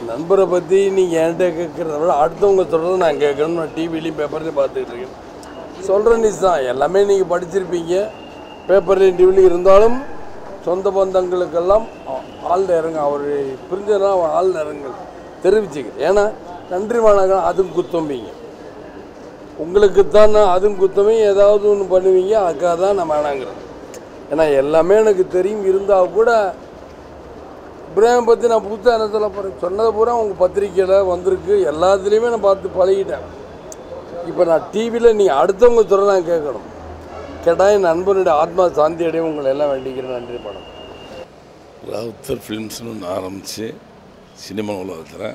என் நண்பரை பற்றி நீங்கள் என்கிட்ட கேட்குறத விட அடுத்தவங்க சொல்கிறத நான் கேட்கணும் நான் டிவிலையும் பேப்பர்லையும் பார்த்துக்கிட்டு இருக்கேன் சொல்கிற நியூஸ் தான் எல்லாமே நீங்கள் படிச்சிருப்பீங்க பேப்பர்லையும் டிவிலையும் இருந்தாலும் சொந்த பந்தங்களுக்கெல்லாம் ஆ- ஆழ்ந்த இறங்க அவர் பிரிஞ்சதுனா அவர் ஆழ்ந்த இறங்கல் தெரிவிச்சுக்கிறேன் ஏன்னா நன்றி வணக்கம் அதுவும் குத்தம்பிங்க உங்களுக்கு தான் நான் அதுவும் குத்தமே ஏதாவது ஒன்று பண்ணுவீங்க அதுக்காக தான் நான் வேணாங்கிறேன் ஏன்னா எல்லாமே எனக்கு தெரியும் இருந்தால் கூட இப்ராஹிம் பற்றி நான் புதுசாக என்ன சொல்ல போகிறேன் சொன்னது பூரா உங்கள் பத்திரிக்கையில் வந்திருக்கு எல்லாத்துலேயுமே நான் பார்த்து பழகிட்டேன் இப்போ நான் டிவியில் நீ அடுத்தவங்க சொல்ல நான் கேட்கணும் கேட்டால் என் நண்பனுடைய ஆத்மா சாந்தி அடையும் உங்களை எல்லாம் வேண்டிக்கிறேன் நன்றி படம் ராவுத்தர் ஃபிலிம்ஸ்னு ஒன்று ஆரம்பித்து சினிமா உலகத்தில்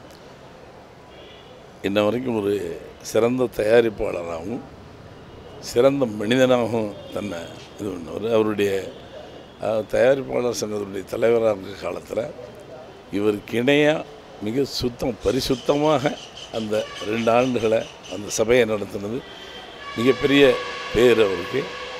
இன்ன வரைக்கும் ஒரு சிறந்த தயாரிப்பாளராகவும் சிறந்த மனிதனாகவும் தன்னை இது பண்ணவர் அவருடைய அஹ், தயாரிப்பாளர் சங்கத்தினுடைய தலைவராக இருக்க காலத்தில் இவருக்கு இணையாக மிக சுத்தம் பரிசுத்தமாக அந்த ரெண்டு ஆண்டுகளை அந்த சபையை நடத்தினது மிகப்பெரிய பேர் அவருக்கு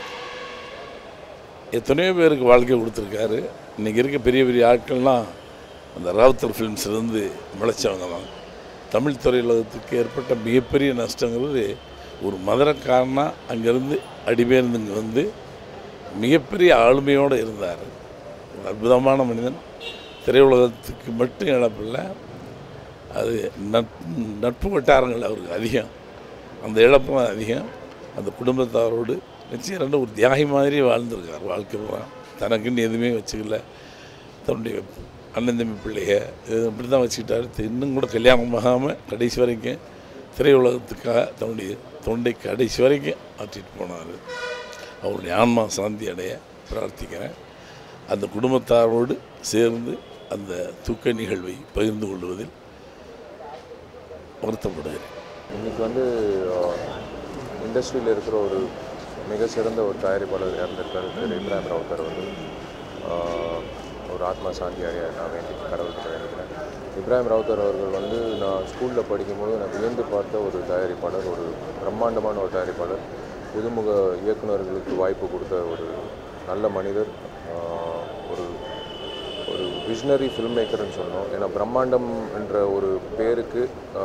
எத்தனையோ பேருக்கு வாழ்க்கை கொடுத்துருக்காரு இன்றைக்கி இருக்க பெரிய பெரிய ஆட்கள்லாம் அந்த ராவுத்தர் ஃபிலிம்ஸ்லேருந்து முளைச்சவங்க தான் தமிழ் திரையுலகத்துக்கு ஏற்பட்ட மிகப்பெரிய நஷ்டங்கிறது ஒரு மதுரக்காரனாக அங்கேருந்து அடிபெயர்ந்து இங்கே வந்து மிகப்பெரிய ஆளுமையோடு இருந்தார் ஒரு அற்புதமான மனிதன் திரையுலகத்துக்கு மட்டும் இழப்பில்லை அது நட் நட்பு வட்டாரங்கள் அவருக்கு அதிகம் அந்த இழப்பும் அதிகம் அந்த குடும்பத்தாரோடு நிச்சயம் ரெண்டு ஒரு தியாகி மாதிரி வாழ்ந்திருக்கார் வாழ்க்கை பூரா தனக்குன்னு எதுவுமே வச்சுக்கல தன்னுடைய அண்ணன் தம்பி பிள்ளைய இது இப்படி தான் வச்சுக்கிட்டாரு தி- இன்னும் கூட கல்யாணம் ஆகாமல் கடைசி வரைக்கும் திரையுலகத்துக்காக தன்னுடைய தொண்டை கடைசி வரைக்கும் ஆற்றிட்டு போனார் அவருடைய ஆன்மா சாந்தி அடைய பிரார்த்திக்கிறேன் அந்த குடும்பத்தாரோடு சேர்ந்து அந்த துக்க நிகழ்வை பகிர்ந்து கொள்வதில் வருத்தப்படுகிறேன் இன்னைக்கு வந்து இண்டஸ்ட்ரியில் இருக்கிற ஒரு மிக சிறந்த ஒரு தயாரிப்பாளர் இறந்திருக்காரு திரு இப்ராஹிம் ராவுத்தர் வந்து ஆஹ், ஒரு ஆத்மா சாந்தி அடைய நான் வேண்டி கடவுள்கிட்ட வேண்டிக்கிறேன் இப்ராஹிம் ராவுத்தர் அவர்கள் வந்து நான் ஸ்கூலில் படிக்கும்போது நான் வியந்து பார்த்த ஒரு தயாரிப்பாளர் ஒரு பிரம்மாண்டமான ஒரு தயாரிப்பாளர் புதுமுக இயக்குனர்களுக்கு வாய்ப்பு கொடுத்த ஒரு நல்ல மனிதர் ஆஹ், ஒரு ஒரு விஷனரி ஃபில்ம் மேக்கர்னு சொன்னோம் ஏன்னா பிரம்மாண்டம் என்ற ஒரு பேருக்கு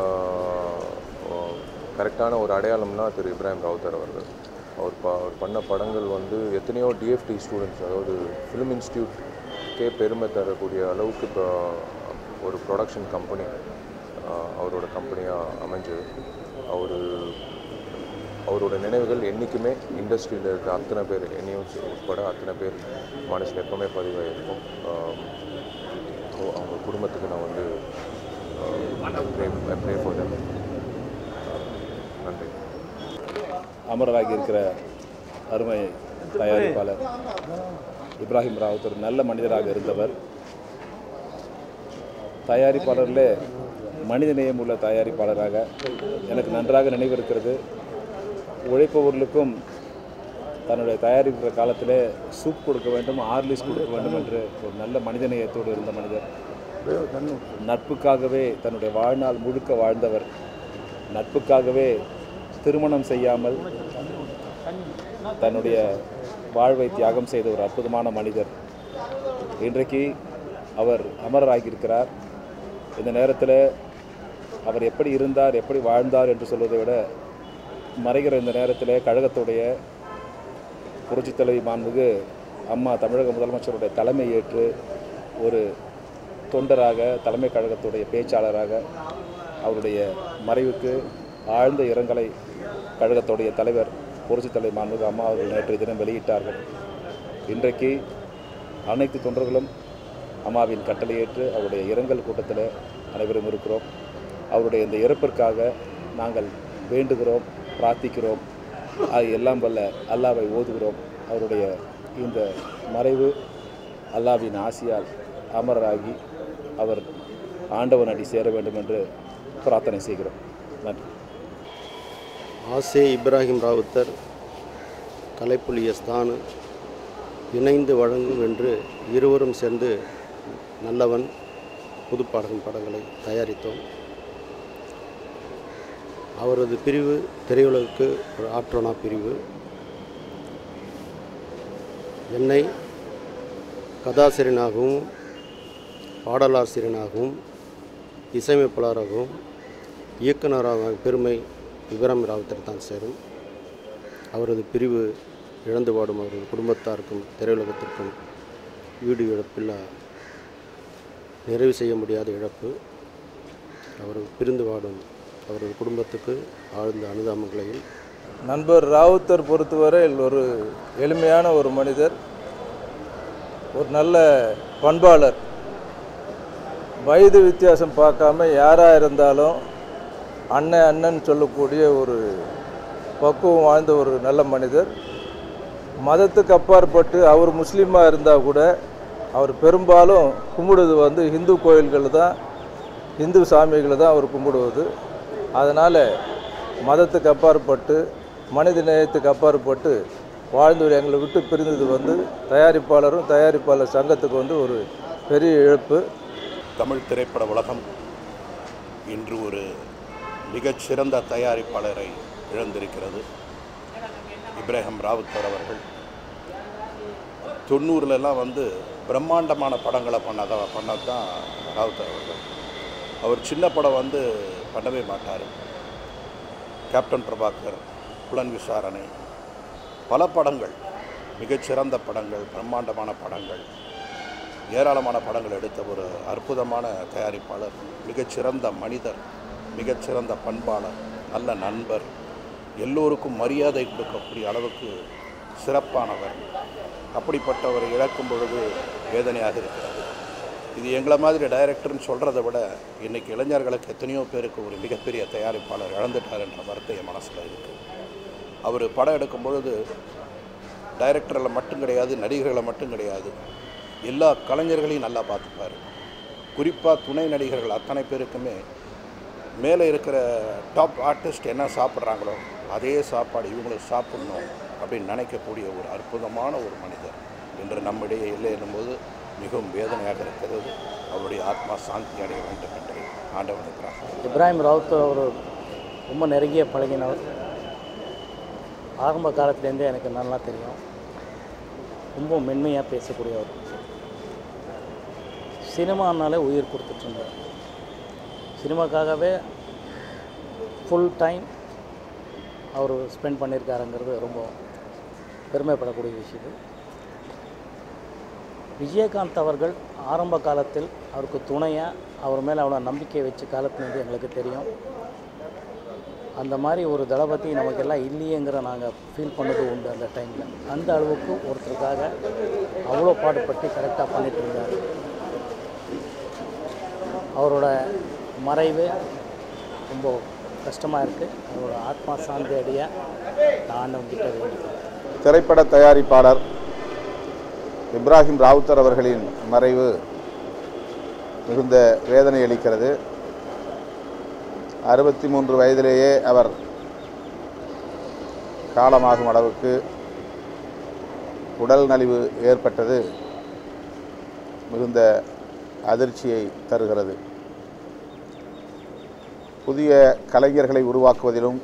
கரெக்டான ஒரு அடையாளம்னா திரு இப்ராஹிம் ராவுத்தர் அவர்கள் அவர் ப அவர் பண்ண படங்கள் வந்து எத்தனையோ டிஎஃப்டி ஸ்டூடெண்ட்ஸ் அதாவது ஃபிலிம் இன்ஸ்டியூட்கே பெருமை தரக்கூடிய அளவுக்கு இப்போ ஒரு ப்ரொடக்ஷன் கம்பெனி அவரோட கம்பெனியாக அமைஞ்சது அவர் அவரோட நினைவுகள் என்றைக்குமே இண்டஸ்ட்ரியில் இருக்க அத்தனை பேர் என்னையும் உட்பட அத்தனை பேர் மனசில் எப்பவுமே பதிவாகிருக்கும் ஆம், அவ- அவங்க குடும்பத்துக்கு நான் வந்து ப்ரே ஃபார் them நன்றி அமரராகி இருக்கிற அருமை தயாரிப்பாளர் இப்ராஹிம் ராவுத் ஒரு நல்ல மனிதராக இருந்தவர் தயாரிப்பாளரில் மனிதநேயம் உள்ள தயாரிப்பாளராக எனக்கு நன்றாக நினைவிருக்கிறது உழைப்பவர்களுக்கும் தன்னுடைய தயாரிக்கிற காலத்தில் சூப் கொடுக்க வேண்டும் ஆர்லிஸ் கொடுக்க வேண்டும் என்று ஒரு நல்ல மனிதநேயத்தோடு இருந்த மனிதர் நட்புக்காகவே தன்னுடைய வாழ்நாள் முழுக்க வாழ்ந்தவர் நட்புக்காகவே திருமணம் செய்யாமல் தன்னுடைய வாழ்வை தியாகம் செய்த ஒரு அற்புதமான மனிதர் இன்றைக்கு அவர் அமரராகியிருக்கிறார் இந்த நேரத்தில் அவர் எப்படி இருந்தார் எப்படி வாழ்ந்தார் என்று சொல்வதை விட மறைகிற இந்த நேரத்தில் கழகத்துடைய புரட்சித் தலைவி மாண்புக்கு அம்மா தமிழக முதலமைச்சருடைய தலைமை ஏற்று ஒரு தொண்டராக தலைமை கழகத்துடைய பேச்சாளராக அவருடைய மறைவுக்கு ஆழ்ந்த இரங்கலை கழகத்துடைய தலைவர் புரட்சித் தலைவர் மாண்புக்கு அம்மா அவர்கள் நேற்றைய தினம் வெளியிட்டார்கள் இன்றைக்கு அனைத்து தொண்டர்களும் அம்மாவின் கட்டளையேற்று அவருடைய இரங்கல் கூட்டத்தில் அனைவரும் இருக்கிறோம் அவருடைய இந்த இறப்பிற்காக நாங்கள் வேண்டுகிறோம் பிரார்த்திக்கிறோம் அது எல்லாம் வல்ல அல்லாவை ஓதுகிறோம் அவருடைய இந்த மறைவு அல்லாவின் ஆசியால் அமரராகி அவர் ஆண்டவன் அடி சேர வேண்டும் என்று பிரார்த்தனை செய்கிறோம் நன்றி ஆசே இப்ராஹிம் ராவுத்தர் கலைப்புலிய ஸ்தானு இணைந்து வழங்கும் என்று இருவரும் சேர்ந்து நல்லவன் புதுப்பாடகன் படங்களை தயாரித்தோம் அவரது பிரிவு திரையுலகுக்கு ஒரு ஆற்றோனா பிரிவு என்னை கதாசிரியனாகவும் பாடலாசிரியனாகவும் இசையமைப்பாளராகவும் இயக்குனராக பெருமை இப்ராம் ராவத்திற்கு தான் சேரும் அவரது பிரிவு இழந்து வாடும் அவரது குடும்பத்தாருக்கும் திரையுலகத்திற்கும் வீடு இழப்பில்லா நிறைவு செய்ய முடியாத இழப்பு அவர் பிரிந்து வாடும் அவரது குடும்பத்துக்கு ஆழ்ந்த அனுதாபங்களையும் நண்பர் ராவுத்தர் பொறுத்தவரையில் ஒரு எளிமையான ஒரு மனிதர் ஒரு நல்ல பண்பாளர் வயது வித்தியாசம் பார்க்காம யாராக இருந்தாலும் அண்ணன் அண்ணன் சொல்லக்கூடிய ஒரு பக்குவம் வாழ்ந்த ஒரு நல்ல மனிதர் மதத்துக்கு அப்பாற்பட்டு அவர் முஸ்லீமாக இருந்தால் கூட அவர் பெரும்பாலும் கும்பிடுவது வந்து இந்து கோயில்கள் தான் இந்து சாமிகளை தான் அவர் கும்பிடுவது அதனால் மதத்துக்கு அப்பாற்பட்டு மனித நேயத்துக்கு அப்பாற்பட்டு வாழ்ந்தவர் எங்களை விட்டு பிரிந்தது வந்து தயாரிப்பாளரும் தயாரிப்பாளர் சங்கத்துக்கு வந்து ஒரு பெரிய இழப்பு தமிழ் திரைப்பட உலகம் இன்று ஒரு மிகச்சிறந்த தயாரிப்பாளரை இழந்திருக்கிறது இப்ராஹிம் ராவுத்தர் அவர்கள் தொண்ணூறுலலாம் வந்து பிரம்மாண்டமான படங்களை பண்ணதா பண்ணது தான் ராவுத்தர் அவர்கள் அவர் சின்ன படம் வந்து பண்ணவே மாட்டார் கேப்டன் பிரபாகர் புலன் விசாரணை பல படங்கள் மிகச்சிறந்த படங்கள் பிரம்மாண்டமான படங்கள் ஏராளமான படங்கள் எடுத்த ஒரு அற்புதமான தயாரிப்பாளர் மிகச்சிறந்த மனிதர் மிகச்சிறந்த பண்பாளர் நல்ல நண்பர் எல்லோருக்கும் மரியாதை கொடுக்கக்கூடிய அளவுக்கு சிறப்பானவர் அப்படிப்பட்டவரை இழக்கும் பொழுது வேதனையாக இருக்கிறது இது எங்களை மாதிரி டைரக்டர்னு சொல்கிறத விட இன்றைக்கி இளைஞர்களுக்கு எத்தனையோ பேருக்கு ஒரு மிகப்பெரிய தயாரிப்பாளர் இழந்துட்டார் என்ற வருத்தம் என் மனசில் இருக்குது அவர் படம் எடுக்கும் பொழுது டைரக்டரில் மட்டும் கிடையாது நடிகர்களை மட்டும் கிடையாது எல்லா கலைஞர்களையும் நல்லா பார்த்துப்பார் குறிப்பாக துணை நடிகர்கள் அத்தனை பேருக்குமே மேலே இருக்கிற டாப் ஆர்டிஸ்ட் என்ன சாப்பிட்றாங்களோ அதே சாப்பாடு இவங்களுக்கு சாப்பிடணும் அப்படின்னு நினைக்கக்கூடிய ஒரு அற்புதமான ஒரு மனிதர் இன்று நம்மிடையே இல்லை என்னும்போது மிகவும் வேதனையாக இருக்கிறது அவருடைய ஆத்மா சாந்தி அடைய வேண்டும் என்று ஆண்டவனை பிரார்த்தனை இப்ராஹிம் ராவுத் அவர் ரொம்ப நெருங்கிய பழகினவர் ஆரம்ப காலத்துலேருந்தே எனக்கு நல்லா தெரியும் ரொம்ப மென்மையாக பேசக்கூடியவர் சினிமானாலே உயிர் கொடுத்துட்ருந்தார் சினிமாக்காகவே ஃபுல் டைம் அவர் ஸ்பெண்ட் பண்ணியிருக்காருங்கிறது ரொம்ப பெருமைப்படக்கூடிய விஷயம் விஜயகாந்த் அவர்கள் ஆரம்ப காலத்தில் அவருக்கு துணையாக அவர் மேலே அவ்வளோ நம்பிக்கை வச்ச காலத்துலேருந்து எங்களுக்கு தெரியும் அந்த மாதிரி ஒரு தளபதி நமக்கெல்லாம் இல்லையேங்கிற நாங்கள் ஃபீல் பண்ணது உண்டு அந்த டைமில் அந்த அளவுக்கு ஒருத்தருக்காக அவ்வளோ பாடுபட்டு கரெக்டாக பண்ணிட்டு இருந்தார் அவரோட மறைவு ரொம்ப கஷ்டமாக இருக்குது அவரோட ஆத்மா சாந்தி அடைய நான் ஆண்டவன்கிட்ட வேண்டிக்கிறேன் திரைப்பட தயாரிப்பாளர் இப்ராஹிம் ராவுத்தர் அவர்களின் மறைவு மிகுந்த வேதனை அளிக்கிறது அறுபத்தி மூன்று வயதிலேயே அவர் காலமாகும் அளவுக்கு உடல் நலிவு ஏற்பட்டது மிகுந்த அதிர்ச்சியை தருகிறது புதிய கலைஞர்களை உருவாக்குவதிலும்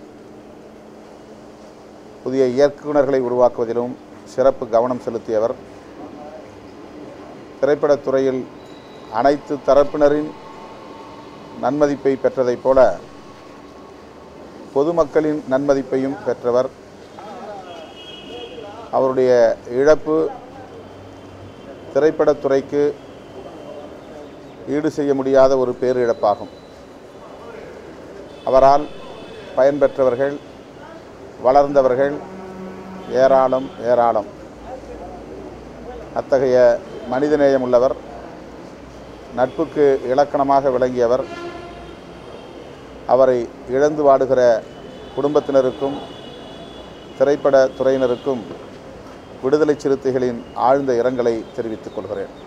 புதிய இயக்குநர்களை உருவாக்குவதிலும் சிறப்பு கவனம் செலுத்தியவர் திரைப்படத் துறையில் அனைத்து தரப்பினரின் நன்மதிப்பை பெற்றதைப் போல பொதுமக்களின் நன்மதிப்பையும் பெற்றவர் அவருடைய இழப்பு திரைப்படத் துறைக்கு ஈடு செய்ய முடியாத ஒரு பேரிழப்பாகும் அவரால் பயன்பெற்றவர்கள் வளர்ந்தவர்கள் ஏராளம் ஏராளம் அத்தகைய மனிதநேயம் உள்ளவர் நட்புக்கு இலக்கணமாக விளங்கியவர் அவரை இழந்து வாடுகிற குடும்பத்தினருக்கும் திரைப்பட துறையினருக்கும் விடுதலை சிறுத்தைகளின் ஆழ்ந்த இரங்கலை தெரிவித்துக் கொள்கிறேன்